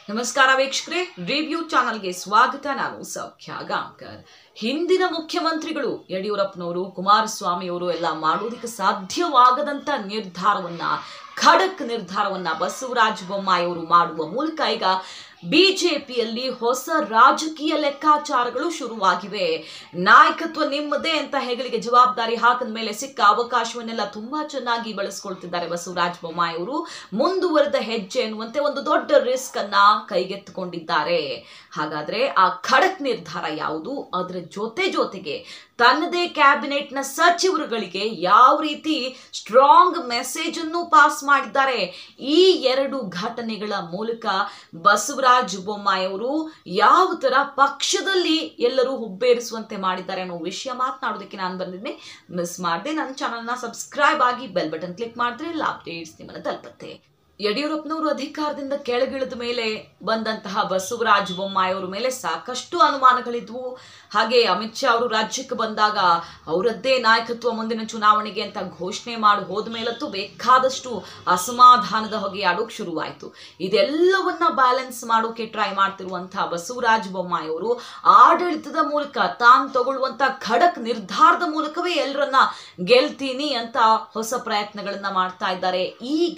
ನಮಸ್ಕಾರ ವೀಕ್ಷಕರೇ ರಿವ್ಯೂ ಚಾನಲ್ಗೆ ಸ್ವಾಗತ ನಾನು ಸೌಖ್ಯ ಗಾಂಕರ್ ಹಿಂದಿನ ಮುಖ್ಯಮಂತ್ರಿಗಳು ಯಡಿಯೂರಪ್ಪನವರು ಕುಮಾರಸ್ವಾಮಿಯವರು ಎಲ್ಲ ಮಾಡೋದಕ್ಕೆ ಸಾಧ್ಯವಾಗದಂತ ನಿರ್ಧಾರವನ್ನ ಖಡಕ್ ನಿರ್ಧಾರವನ್ನ ಬಸವರಾಜ ಬೊಮ್ಮಾಯಿ ಅವರು ಮಾಡುವ ಮೂಲಕ ಈಗ ಬಿಜೆಪಿಯಲ್ಲಿ ಹೊಸ ರಾಜಕೀಯ ಲೆಕ್ಕಾಚಾರಗಳು ಶುರುವಾಗಿವೆ ನಾಯಕತ್ವ ನಿಮ್ಮದೇ ಅಂತ ಹೆಗಲಿಗೆ ಜವಾಬ್ದಾರಿ ಹಾಕಿದ ಮೇಲೆ ಸಿಕ್ಕ ಅವಕಾಶವನ್ನೆಲ್ಲ ತುಂಬಾ ಚೆನ್ನಾಗಿ ಬಳಸ್ಕೊಳ್ತಿದ್ದಾರೆ ಬಸವರಾಜ ಬೊಮ್ಮಾಯಿ ಅವರು ಮುಂದುವರೆದ ಹೆಜ್ಜೆ ಎನ್ನುವಂತೆ ಒಂದು ದೊಡ್ಡ ರಿಸ್ಕ್ ಅನ್ನ ಕೈಗೆತ್ತಿಕೊಂಡಿದ್ದಾರೆ ಹಾಗಾದ್ರೆ ಆ ಖಡಕ್ ನಿರ್ಧಾರ ಯಾವುದು ಅದರ ಜೊತೆ ಜೊತೆಗೆ ತನ್ನದೇ ಕ್ಯಾಬಿನೆಟ್ ನ ಸಚಿವರುಗಳಿಗೆ ಯಾವ ರೀತಿ ಸ್ಟ್ರಾಂಗ್ ಮೆಸೇಜ್ ಅನ್ನು ಪಾಸ್ ಮಾಡಿದ್ದಾರೆ ಈ ಎರಡು ಘಟನೆಗಳ ಮೂಲಕ ಬಸವರಾಜ ಬೊಮ್ಮಾಯಿ ಅವರು ಯಾವ ತರ ಪಕ್ಷದಲ್ಲಿ ಎಲ್ಲರೂ ಹುಬ್ಬೇರಿಸುವಂತೆ ಮಾಡಿದ್ದಾರೆ ಅನ್ನೋ ವಿಷಯ ಮಾತನಾಡೋದಕ್ಕೆ ನಾನು ಬಂದಿದ್ದೀನಿ ಮಿಸ್ ಮಾಡದೆ ನನ್ನ ಚಾನಲ್ನ ಸಬ್ಸ್ಕ್ರೈಬ್ ಆಗಿ ಬೆಲ್ ಬಟನ್ ಕ್ಲಿಕ್ ಮಾಡಿದ್ರೆ ಎಲ್ಲ ಅಪ್ಡೇಟ್ಸ್ ನಿಮ್ಮನ್ನ ತಲುಪುತ್ತೆ ಯಡಿಯೂರಪ್ಪನವರು ಅಧಿಕಾರದಿಂದ ಕೆಳಗಿಳಿದ ಮೇಲೆ ಬಂದಂತಹ ಬಸವರಾಜ ಬೊಮ್ಮಾಯಿ ಅವರ ಮೇಲೆ ಸಾಕಷ್ಟು ಅನುಮಾನಗಳಿದ್ವು ಹಾಗೆ ಅಮಿತ್ ಶಾ ಅವರು ರಾಜ್ಯಕ್ಕೆ ಬಂದಾಗ ಅವರದ್ದೇ ನಾಯಕತ್ವ ಮುಂದಿನ ಚುನಾವಣೆಗೆ ಅಂತ ಘೋಷಣೆ ಮಾಡಿ ಹೋದ ಮೇಲಂತೂ ಬೇಕಾದಷ್ಟು ಅಸಮಾಧಾನದ ಹೊಗೆ ಆಡೋಕ್ ಶುರುವಾಯಿತು ಇದೆಲ್ಲವನ್ನ ಬ್ಯಾಲೆನ್ಸ್ ಮಾಡೋಕೆ ಟ್ರೈ ಮಾಡ್ತಿರುವಂತಹ ಬಸವರಾಜ ಬೊಮ್ಮಾಯಿ ಅವರು ಆಡಳಿತದ ಮೂಲಕ ತಾನು ತಗೊಳ್ಳುವಂತ ಖಡಕ್ ನಿರ್ಧಾರದ ಮೂಲಕವೇ ಎಲ್ಲರನ್ನ ಗೆಲ್ತೀನಿ ಅಂತ ಹೊಸ ಪ್ರಯತ್ನಗಳನ್ನ ಮಾಡ್ತಾ ಇದ್ದಾರೆ ಈಗ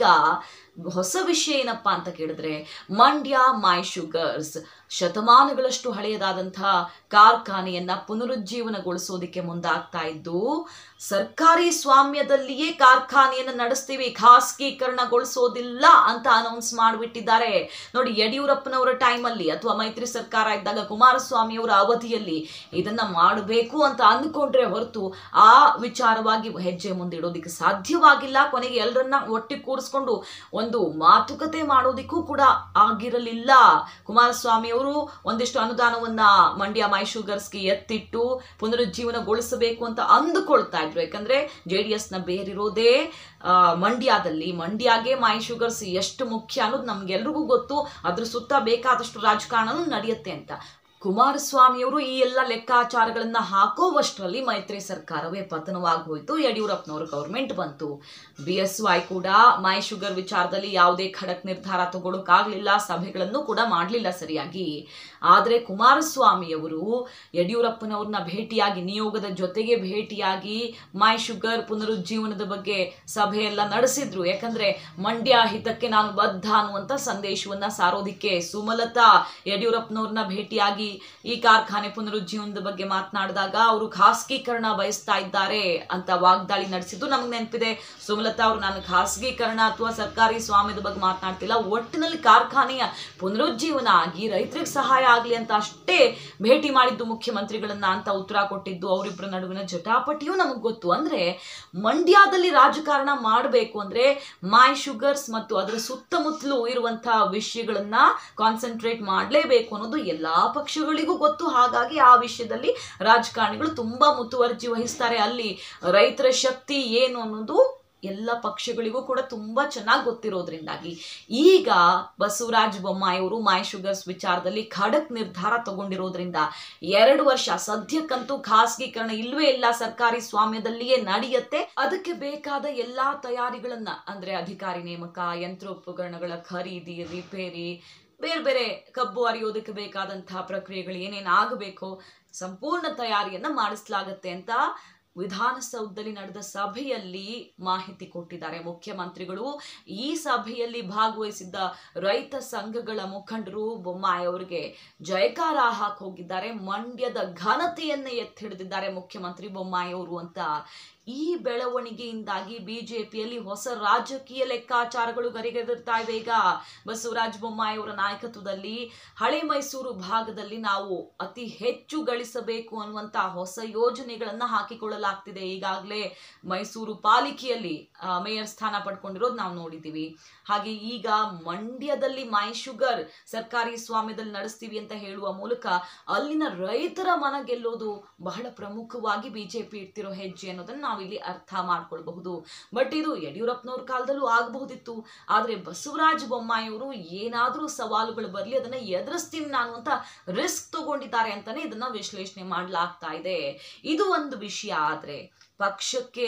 ಹೊಸ ವಿಷಯ ಏನಪ್ಪಾ ಅಂತ ಕೇಳಿದ್ರೆ ಮಂಡ್ಯ ಮೈ ಶುಗರ್ಸ್ ಶತಮಾನಗಳಷ್ಟು ಹಳೆಯದಾದಂತಹ ಕಾರ್ಖಾನೆಯನ್ನ ಪುನರುಜ್ಜೀವನಗೊಳಿಸೋದಿಕ್ಕೆ ಮುಂದಾಗ್ತಾ ಇದ್ದು ಸರ್ಕಾರಿ ಸ್ವಾಮ್ಯದಲ್ಲಿಯೇ ಕಾರ್ಖಾನೆಯನ್ನ ನಡೆಸ್ತೀವಿ ಖಾಸಗೀಕರಣಗೊಳಿಸೋದಿಲ್ಲ ಅಂತ ಅನೌನ್ಸ್ ಮಾಡಿಬಿಟ್ಟಿದ್ದಾರೆ ನೋಡಿ ಯಡಿಯೂರಪ್ಪನವರ ಟೈಮಲ್ಲಿ ಅಥವಾ ಮೈತ್ರಿ ಸರ್ಕಾರ ಇದ್ದಾಗ ಕುಮಾರಸ್ವಾಮಿ ಅವರ ಅವಧಿಯಲ್ಲಿ ಇದನ್ನ ಮಾಡಬೇಕು ಅಂತ ಅಂದ್ಕೊಂಡ್ರೆ ಹೊರತು ಆ ವಿಚಾರವಾಗಿ ಹೆಜ್ಜೆ ಮುಂದಿಡೋದಿಕ್ಕೆ ಸಾಧ್ಯವಾಗಿಲ್ಲ ಕೊನೆಗೆ ಎಲ್ಲರನ್ನ ಒಟ್ಟಿಗೆ ಕೂರಿಸ್ಕೊಂಡು ಒಂದು ಮಾತುಕತೆ ಮಾಡೋದಿಕ್ಕೂ ಕೂಡ ಆಗಿರಲಿಲ್ಲ ಕುಮಾರಸ್ವಾಮಿ ಅವರು ಒಂದಿಷ್ಟು ಅನುದಾನವನ್ನ ಮಂಡ್ಯ ಮೈ ಶುಗರ್ಸ್ಗೆ ಎತ್ತಿಟ್ಟು ಪುನರುಜ್ಜೀವನಗೊಳಿಸಬೇಕು ಅಂತ ಅಂದುಕೊಳ್ತಾ ಇದ್ರು ಯಾಕಂದ್ರೆ ಜೆ ಡಿ ಎಸ್ನ ಬೇರಿರೋದೇ ಆ, ಮಂಡ್ಯದಲ್ಲಿ ಮಂಡ್ಯಗೆ ಮೈ ಶುಗರ್ಸ್ ಎಷ್ಟು ಮುಖ್ಯ ಅನ್ನೋದು ನಮ್ಗೆಲ್ರಿಗೂ ಗೊತ್ತು ಅದ್ರ ಸುತ್ತ ಬೇಕಾದಷ್ಟು ರಾಜಕಾರಣನೂ ನಡೆಯುತ್ತೆ ಅಂತ ಕುಮಾರಸ್ವಾಮಿಯವರು ಈ ಎಲ್ಲ ಲೆಕ್ಕಾಚಾರಗಳನ್ನ ಹಾಕೋವಷ್ಟರಲ್ಲಿ ಮೈತ್ರಿ ಸರ್ಕಾರವೇ ಪತನವಾಗಿ ಹೋಯಿತು ಯಡಿಯೂರಪ್ಪನವ್ರ ಗೌರ್ಮೆಂಟ್ ಬಂತು ಬಿ ಎಸ್ ವೈ ಕೂಡ ಮೈ ಶುಗರ್ ವಿಚಾರದಲ್ಲಿ ಯಾವುದೇ ಖಡಕ್ ನಿರ್ಧಾರ ತಗೊಳ್ಳೋಕ್ಕಾಗಲಿಲ್ಲ ಸಭೆಗಳನ್ನು ಕೂಡ ಮಾಡಲಿಲ್ಲ ಸರಿಯಾಗಿ ಆದರೆ ಕುಮಾರಸ್ವಾಮಿಯವರು ಯಡಿಯೂರಪ್ಪನವ್ರನ್ನ ಭೇಟಿಯಾಗಿ ನಿಯೋಗದ ಜೊತೆಗೆ ಭೇಟಿಯಾಗಿ ಮೈ ಶುಗರ್ ಪುನರುಜ್ಜೀವನದ ಬಗ್ಗೆ ಸಭೆ ಎಲ್ಲ ನಡೆಸಿದ್ರು ಯಾಕಂದ್ರೆ ಮಂಡ್ಯ ಹಿತಕ್ಕೆ ನಾನು ಬದ್ಧ ಅನ್ನುವಂಥ ಸಂದೇಶವನ್ನ ಸಾರೋದಿಕ್ಕೆ ಸುಮಲತಾ ಯಡಿಯೂರಪ್ಪನವ್ರನ್ನ ಭೇಟಿಯಾಗಿ ಈ ಕಾರ್ಖಾನೆ ಪುನರುಜ್ಜೀವನದ ಬಗ್ಗೆ ಮಾತನಾಡಿದಾಗ ಅವರು ಖಾಸಗೀಕರಣ ಬಯಸ್ತಾ ಇದ್ದಾರೆ ಅಂತ ವಾಗ್ದಾಳಿ ನಡೆಸಿದ್ದು ನಮ್ಗೆ ನೆನಪಿದೆ ಸುಮಲತಾ ಅವರು ನಾನು ಖಾಸಗೀಕರಣ ಅಥವಾ ಸರ್ಕಾರಿ ಸ್ವಾಮ್ಯದ ಬಗ್ಗೆ ಮಾತನಾಡ್ತಿಲ್ಲ ಒಟ್ಟಿನಲ್ಲಿ ಕಾರ್ಖಾನೆಯ ಪುನರುಜ್ಜೀವನ ಆಗಿ ರೈತರಿಗೆ ಸಹಾಯ ಆಗಲಿ ಅಂತ ಅಷ್ಟೇ ಭೇಟಿ ಮಾಡಿದ್ದು ಮುಖ್ಯಮಂತ್ರಿಗಳನ್ನ ಅಂತ ಉತ್ತರ ಕೊಟ್ಟಿದ್ದು ಅವರಿಬ್ಬರ ನಡುವಿನ ಜಟಾಪಟಿಯೂ ನಮಗೆ ಗೊತ್ತು ಅಂದ್ರೆ ಮಂಡ್ಯದಲ್ಲಿ ರಾಜಕಾರಣ ಮಾಡಬೇಕು ಅಂದ್ರೆ ಮೈ ಶುಗರ್ಸ್ ಮತ್ತು ಅದರ ಸುತ್ತಮುತ್ತಲೂ ಇರುವಂತಹ ವಿಷಯಗಳನ್ನ ಕಾನ್ಸಂಟ್ರೇಟ್ ಮಾಡಲೇಬೇಕು ಅನ್ನೋದು ಎಲ್ಲಾ ಪಕ್ಷಗಳಿಗೂ ಗೊತ್ತು ಹಾಗಾಗಿ ಆ ವಿಷಯದಲ್ಲಿ ರಾಜಕಾರಣಿಗಳು ತುಂಬಾ ಮುತುವರ್ಜಿ ವಹಿಸ್ತಾರೆ ಅಲ್ಲಿ ರೈತರ ಶಕ್ತಿ ಏನು ಅನ್ನೋದು ಎಲ್ಲ ಪಕ್ಷಗಳಿಗೂ ಕೂಡ ತುಂಬಾ ಚೆನ್ನಾಗಿ ಗೊತ್ತಿರೋದ್ರಿಂದಾಗಿ ಈಗ ಬಸವರಾಜ ಬೊಮ್ಮಾಯಿ ಅವರು ಮೈ ಶುಗರ್ಸ್ ವಿಚಾರದಲ್ಲಿ ಖಡಕ್ ನಿರ್ಧಾರ ತಗೊಂಡಿರೋದ್ರಿಂದ ಎರಡು ವರ್ಷ ಸದ್ಯಕ್ಕಂತೂ ಖಾಸಗೀಕರಣ ಇಲ್ವೇ ಇಲ್ಲ ಸರ್ಕಾರಿ ಸ್ವಾಮ್ಯದಲ್ಲಿಯೇ ನಡೆಯುತ್ತೆ ಅದಕ್ಕೆ ಬೇಕಾದ ಎಲ್ಲಾ ತಯಾರಿಗಳನ್ನ ಅಂದ್ರೆ ಅಧಿಕಾರಿ ನೇಮಕ ಯಂತ್ರೋಪಕರಣಗಳ ಖರೀದಿ ರಿಪೇರಿ ಬೇರೆ ಬೇರೆ ಕಬ್ಬು ಅರಿಯೋದಕ್ಕೆ ಬೇಕಾದಂತಹ ಪ್ರಕ್ರಿಯೆಗಳು ಏನೇನು ಆಗಬೇಕೋ ಸಂಪೂರ್ಣ ತಯಾರಿಯನ್ನ ಮಾಡಿಸಲಾಗತ್ತೆ ಅಂತ ವಿಧಾನಸೌಧದಲ್ಲಿ ನಡೆದ ಸಭೆಯಲ್ಲಿ ಮಾಹಿತಿ ಕೊಟ್ಟಿದ್ದಾರೆ ಮುಖ್ಯಮಂತ್ರಿಗಳು ಈ ಸಭೆಯಲ್ಲಿ ಭಾಗವಹಿಸಿದ್ದ ರೈತ ಸಂಘಗಳ ಮುಖಂಡರು ಬೊಮ್ಮಾಯಿ ಅವರಿಗೆ ಜಯಕಾರ ಹಾಕಿ ಹೋಗಿದ್ದಾರೆ ಮಂಡ್ಯದ ಘನತೆಯನ್ನೇ ಎತ್ತಿ ಹಿಡಿದಿದ್ದಾರೆ ಮುಖ್ಯಮಂತ್ರಿ ಬೊಮ್ಮಾಯಿ ಅವರು ಅಂತ ಈ ಬೆಳವಣಿಗೆಯಿಂದಾಗಿ ಬಿಜೆಪಿಯಲ್ಲಿ ಹೊಸ ರಾಜಕೀಯ ಲೆಕ್ಕಾಚಾರಗಳು ಗರಿಗೆದರ್ತಾ ಇವೆ ಈಗ ಬಸವರಾಜ ಬೊಮ್ಮಾಯಿ ಅವರ ನಾಯಕತ್ವದಲ್ಲಿ ಹಳೆ ಮೈಸೂರು ಭಾಗದಲ್ಲಿ ನಾವು ಅತಿ ಹೆಚ್ಚು ಗಳಿಸಬೇಕು ಅನ್ನುವಂತ ಹೊಸ ಯೋಜನೆಗಳನ್ನ ಹಾಕಿಕೊಳ್ಳಲಾಗ್ತಿದೆ ಈಗಾಗಲೇ ಮೈಸೂರು ಪಾಲಿಕೆಯಲ್ಲಿ ಆ, ಮೇಯರ್ ಸ್ಥಾನ ಪಡ್ಕೊಂಡಿರೋದು ನಾವು ನೋಡಿದ್ದೀವಿ ಹಾಗೆ ಈಗ ಮಂಡ್ಯದಲ್ಲಿ ಮೈ ಶುಗರ್ ಸರ್ಕಾರಿ ಸ್ವಾಮ್ಯದಲ್ಲಿ ನಡೆಸ್ತೀವಿ ಅಂತ ಹೇಳುವ ಮೂಲಕ ಅಲ್ಲಿನ ರೈತರ ಮನ ಗೆಲ್ಲೋದು ಬಹಳ ಪ್ರಮುಖವಾಗಿ ಬಿಜೆಪಿ ಇಡ್ತಿರೋ ಹೆಜ್ಜೆ ಅನ್ನೋದನ್ನ ನಾವಿಲ್ಲಿ ಅರ್ಥ ಮಾಡ್ಕೊಳ್ಬಹುದು ಬಟ್ ಇದು ಯಡಿಯೂರಪ್ಪನವ್ರ ಕಾಲದಲ್ಲೂ ಆಗಬಹುದಿತ್ತು ಆದ್ರೆ ಬಸವರಾಜ ಬೊಮ್ಮಾಯಿ ಅವರು ಏನಾದ್ರೂ ಸವಾಲುಗಳು ಬರಲಿ ಅದನ್ನ ಎದುರಿಸ್ತೀನಿ ನಾನು ಅಂತ ರಿಸ್ಕ್ ತಗೊಂಡಿದ್ದಾರೆ ಅಂತಾನೆ ಇದನ್ನ ವಿಶ್ಲೇಷಣೆ ಮಾಡ್ಲಾಗ್ತಾ ಇದೆ ಇದು ಒಂದು ವಿಷಯ ಆದ್ರೆ ಪಕ್ಷಕ್ಕೆ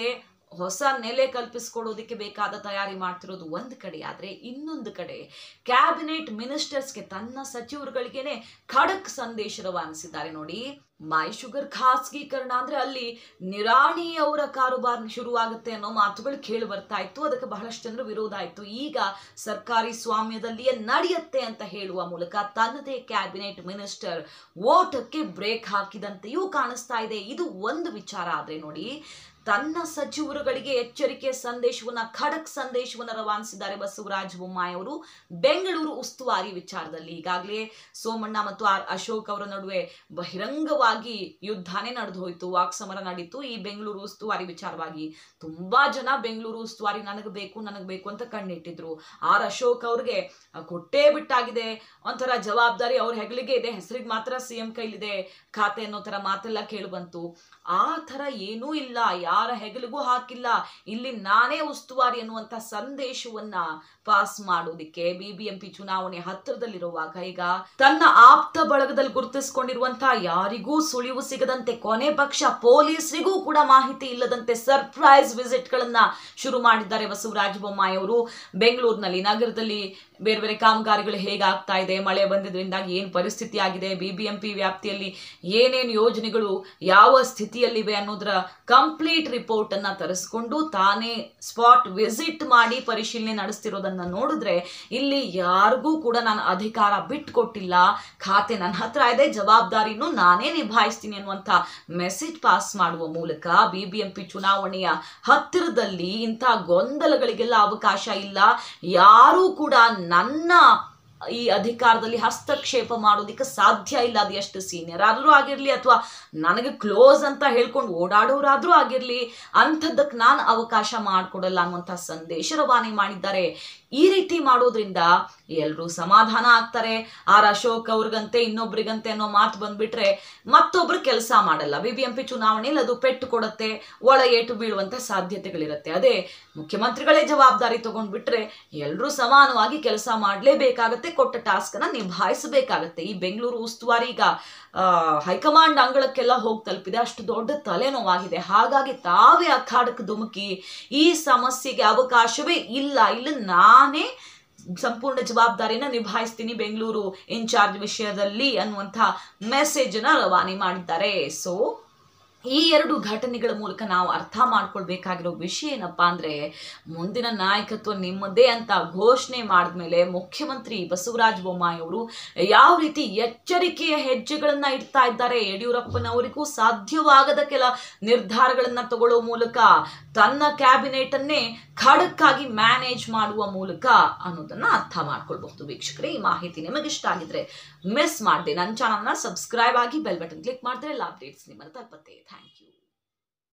ಹೊಸ ನೆಲೆ ಕಲ್ಪಿಸ್ಕೊಡೋದಕ್ಕೆ ಬೇಕಾದ ತಯಾರಿ ಮಾಡ್ತಿರೋದು ಒಂದು ಕಡೆ ಆದರೆ ಇನ್ನೊಂದು ಕಡೆ ಕ್ಯಾಬಿನೆಟ್ ಮಿನಿಸ್ಟರ್ಸ್ಗೆ ತನ್ನ ಸಚಿವರುಗಳಿಗೇನೆ ಖಡಕ್ ಸಂದೇಶ ರವಾನಿಸಿದ್ದಾರೆ ನೋಡಿ ಮೈ ಶುಗರ್ ಖಾಸಗೀಕರಣ ಅಂದ್ರೆ ಅಲ್ಲಿ ನಿರಾಣಿ ಅವರ ಕಾರುಬಾರ್ ಶುರುವಾಗುತ್ತೆ ಅನ್ನೋ ಮಾತುಗಳು ಕೇಳಿ ಬರ್ತಾ ಇತ್ತು ಅದಕ್ಕೆ ಬಹಳಷ್ಟು ಜನರು ವಿರೋಧ ಆಯಿತು ಈಗ ಸರ್ಕಾರಿ ಸ್ವಾಮ್ಯದಲ್ಲಿಯೇ ನಡೆಯುತ್ತೆ ಅಂತ ಹೇಳುವ ಮೂಲಕ ತನ್ನದೇ ಕ್ಯಾಬಿನೆಟ್ ಮಿನಿಸ್ಟರ್ ಓಟಕ್ಕೆ ಬ್ರೇಕ್ ಹಾಕಿದಂತೆಯೂ ಕಾಣಿಸ್ತಾ ಇದೆ ಇದು ಒಂದು ವಿಚಾರ ಆದ್ರೆ ನೋಡಿ ತನ್ನ ಸಚಿವರುಗಳಿಗೆ ಎಚ್ಚರಿಕೆ ಸಂದೇಶವನ್ನ ಖಡಕ್ ಸಂದೇಶವನ್ನ ರವಾನಿಸಿದ್ದಾರೆ ಬಸವರಾಜ ಬೊಮ್ಮಾಯಿ ಅವರು ಬೆಂಗಳೂರು ಉಸ್ತುವಾರಿ ವಿಚಾರದಲ್ಲಿ ಈಗಾಗಲೇ ಸೋಮಣ್ಣ ಮತ್ತು ಆರ್ ಅಶೋಕ್ ಅವರ ನಡುವೆ ಬಹಿರಂಗವಾಗಿ ಯುದ್ಧನೇ ನಡೆದು ಹೋಯ್ತು ವಾಕ್ಸಮರ ನಡೀತು ಈ ಬೆಂಗಳೂರು ಉಸ್ತುವಾರಿ ವಿಚಾರವಾಗಿ ತುಂಬಾ ಜನ ಬೆಂಗಳೂರು ಉಸ್ತುವಾರಿ ನನಗೆ ಬೇಕು ನನಗೆ ಬೇಕು ಅಂತ ಕಣ್ಣಿಟ್ಟಿದ್ರು ಆರ್ ಅಶೋಕ್ ಅವ್ರಿಗೆ ಕೊಟ್ಟೇ ಬಿಟ್ಟಾಗಿದೆ ಒಂಥರ ಜವಾಬ್ದಾರಿ ಅವ್ರ ಹೆಗಲಿಗೆ ಇದೆ ಹೆಸರಿಗೆ ಮಾತ್ರ ಸಿ ಎಂ ಕೈಲಿದೆ ಖಾತೆ ಅನ್ನೋ ತರ ಮಾತೆಲ್ಲ ಕೇಳಿ ಬಂತು ಆ ಥರ ಏನೂ ಇಲ್ಲ ಯಾರ ಹೆಗಲಿಗೂ ಹಾಕಿಲ್ಲ ಇಲ್ಲಿ ನಾನೇ ಉಸ್ತುವಾರಿ ಅನ್ನುವಂಥ ಸಂದೇಶವನ್ನ ಪಾಸ್ ಮಾಡೋದಿಕ್ಕೆ ಬಿಬಿಎಂಪಿ ಚುನಾವಣೆ ಹತ್ತಿರದಲ್ಲಿರುವಾಗ ಈಗ ತನ್ನ ಆಪ್ತ ಬಳಗದಲ್ಲಿ ಗುರುತಿಸಿಕೊಂಡಿರುವಂತಹ ಯಾರಿಗೂ ಸುಳಿವು ಸಿಗದಂತೆ ಕೊನೆ ಪಕ್ಷ ಪೊಲೀಸರಿಗೂ ಕೂಡ ಮಾಹಿತಿ ಇಲ್ಲದಂತೆ ಸರ್ಪ್ರೈಸ್ ವಿಸಿಟ್ ಗಳನ್ನ ಶುರು ಮಾಡಿದ್ದಾರೆ ಬಸವರಾಜ ಬೊಮ್ಮಾಯಿ ಅವರು ಬೆಂಗಳೂರಿನಲ್ಲಿ ನಗರದಲ್ಲಿ ಬೇರೆ ಬೇರೆ ಕಾಮಗಾರಿಗಳು ಹೇಗಾಗ್ತಾ ಇದೆ ಮಳೆ ಬಂದಿದ್ರಿಂದಾಗಿ ಏನು ಪರಿಸ್ಥಿತಿ ಆಗಿದೆ ಬಿಬಿಎಂಪಿ ವ್ಯಾಪ್ತಿಯಲ್ಲಿ ಏನೇನು ಯೋಜನೆಗಳು ಯಾವ ಸ್ಥಿತಿಯಲ್ಲಿವೆ ಅನ್ನೋದರ ಕಂಪ್ಲೀಟ್ ರಿಪೋರ್ಟ್ ಅನ್ನ ತರಿಸ್ಕೊಂಡು ತಾನೇ ಸ್ಪಾಟ್ ವಿಸಿಟ್ ಮಾಡಿ ಪರಿಶೀಲನೆ ನಡೆಸ್ತಿರೋದನ್ನ ನೋಡಿದ್ರೆ ಇಲ್ಲಿ ಯಾರಿಗೂ ಕೂಡ ನಾನು ಅಧಿಕಾರ ಬಿಟ್ಕೊಟ್ಟಿಲ್ಲ ಖಾತೆ ನನ್ನ ಹತ್ರ ಇದೆ ಜವಾಬ್ದಾರಿನೂ ನಾನೇ ನಿಭಾಯಿಸ್ತೀನಿ ಅನ್ನುವಂಥ ಮೆಸೇಜ್ ಪಾಸ್ ಮಾಡುವ ಮೂಲಕ ಬಿಬಿಎಂಪಿ ಚುನಾವಣೆಯ ಹತ್ತಿರದಲ್ಲಿ ಇಂಥ ಗೊಂದಲಗಳಿಗೆಲ್ಲ ಅವಕಾಶ ಇಲ್ಲ ಯಾರೂ ಕೂಡ ನನ್ನ ಈ ಅಧಿಕಾರದಲ್ಲಿ ಹಸ್ತಕ್ಷೇಪ ಮಾಡೋದಕ್ಕೆ ಸಾಧ್ಯ ಇಲ್ಲ ಅದು ಎಷ್ಟು ಸೀನಿಯರ್ ಆದರೂ ಆಗಿರಲಿ ಅಥವಾ ನನಗೆ ಕ್ಲೋಸ್ ಅಂತ ಹೇಳ್ಕೊಂಡು ಓಡಾಡೋರಾದರೂ ಆಗಿರಲಿ ಅಂಥದ್ದಕ್ಕೆ ನಾನು ಅವಕಾಶ ಮಾಡಿಕೊಡಲ್ಲ ಅನ್ನುವಂಥ ಸಂದೇಶ ರವಾನೆ ಮಾಡಿದ್ದಾರೆ ಈ ರೀತಿ ಮಾಡೋದ್ರಿಂದ ಎಲ್ಲರೂ ಸಮಾಧಾನ ಆಗ್ತಾರೆ ಆರ್ ಅಶೋಕ್ ಅವ್ರಿಗಂತೆ ಇನ್ನೊಬ್ರಿಗಂತೆ ಅನ್ನೋ ಮಾತು ಬಂದ್ಬಿಟ್ರೆ ಮತ್ತೊಬ್ರು ಕೆಲಸ ಮಾಡಲ್ಲ ಬಿ ಬಿ ಎಂ ಪಿ ಚುನಾವಣೆಯಲ್ಲಿ ಅದು ಪೆಟ್ಟು ಕೊಡುತ್ತೆ ಒಳ ಏಟು ಬೀಳುವಂಥ ಸಾಧ್ಯತೆಗಳಿರುತ್ತೆ ಅದೇ ಮುಖ್ಯಮಂತ್ರಿಗಳೇ ಜವಾಬ್ದಾರಿ ತಗೊಂಡ್ಬಿಟ್ರೆ ಎಲ್ಲರೂ ಸಮಾನವಾಗಿ ಕೆಲಸ ಮಾಡಲೇಬೇಕಾಗತ್ತೆ ಕೊಟ್ಟ ಟಾಸ್ಕನ್ನ ನಿಭಾಯಿಸಬೇಕಾಗತ್ತೆ ಈ ಬೆಂಗಳೂರು ಉಸ್ತುವಾರಿ ಈಗ ಆ, ಹೈಕಮಾಂಡ್ ಅಂಗಳಕ್ಕೆಲ್ಲ ಹೋಗಿ ತಲುಪಿದೆ ಅಷ್ಟು ದೊಡ್ಡ ತಲೆನೋವಾಗಿದೆ ಹಾಗಾಗಿ ತಾವೇ ಅಖಾಡಕ್ಕೆ ಧುಮುಕಿ ಈ ಸಮಸ್ಯೆಗೆ ಅವಕಾಶವೇ ಇಲ್ಲ ಇಲ್ಲಿ ನಾನೇ ಸಂಪೂರ್ಣ ಜವಾಬ್ದಾರಿನ ನಿಭಾಯಿಸ್ತೀನಿ ಬೆಂಗಳೂರು ಇನ್ಚಾರ್ಜ್ ವಿಷಯದಲ್ಲಿ ಅನ್ನುವಂಥ ಮೆಸೇಜನ್ನ ರವಾನೆ ಮಾಡಿದ್ದಾರೆ ಸೊ ಈ ಎರಡು ಘಟನೆಗಳ ಮೂಲಕ ನಾವು ಅರ್ಥ ಮಾಡ್ಕೊಳ್ಬೇಕಾಗಿರೋ ವಿಷಯ ಏನಪ್ಪಾ ಅಂದ್ರೆ ಮುಂದಿನ ನಾಯಕತ್ವ ನಿಮ್ಮದೇ ಅಂತ ಘೋಷಣೆ ಮಾಡಿದ್ಮೇಲೆ ಮುಖ್ಯಮಂತ್ರಿ ಬಸವರಾಜ ಬೊಮ್ಮಾಯಿ ಅವರು ಯಾವ ರೀತಿ ಎಚ್ಚರಿಕೆಯ ಹೆಜ್ಜೆಗಳನ್ನ ಇಡ್ತಾ ಇದ್ದಾರೆ ಯಡಿಯೂರಪ್ಪನವರಿಗೂ ಸಾಧ್ಯವಾಗದ ಕೆಲ ನಿರ್ಧಾರಗಳನ್ನ ತಗೊಳ್ಳೋ ಮೂಲಕ ತನ್ನ ಕ್ಯಾಬಿನೆಟ್ ಅನ್ನೇ ಖಡಕ್ಕಾಗಿ ಮ್ಯಾನೇಜ್ ಮಾಡುವ ಮೂಲಕ ಅನ್ನೋದನ್ನ ಅರ್ಥ ಮಾಡ್ಕೊಳ್ಬಹುದು ವೀಕ್ಷಕರೇ ಈ ಮಾಹಿತಿ ನಿಮಗೆ ಇಷ್ಟ ಆಗಿದ್ರೆ ಮಿಸ್ ಮಾಡದೆ ನನ್ನ ಚಾನಲ್ನ ಸಬ್ಸ್ಕ್ರೈಬ್ ಆಗಿ ಬೆಲ್ ಬಟನ್ ಕ್ಲಿಕ್ ಮಾಡಿದ್ರೆ ಎಲ್ಲ ಅಪ್ಡೇಟ್ಸ್ ನಿಮ್ಮನ್ನು ತಲುಪತ್ತೆ ಥ್ಯಾಂಕ್ ಯು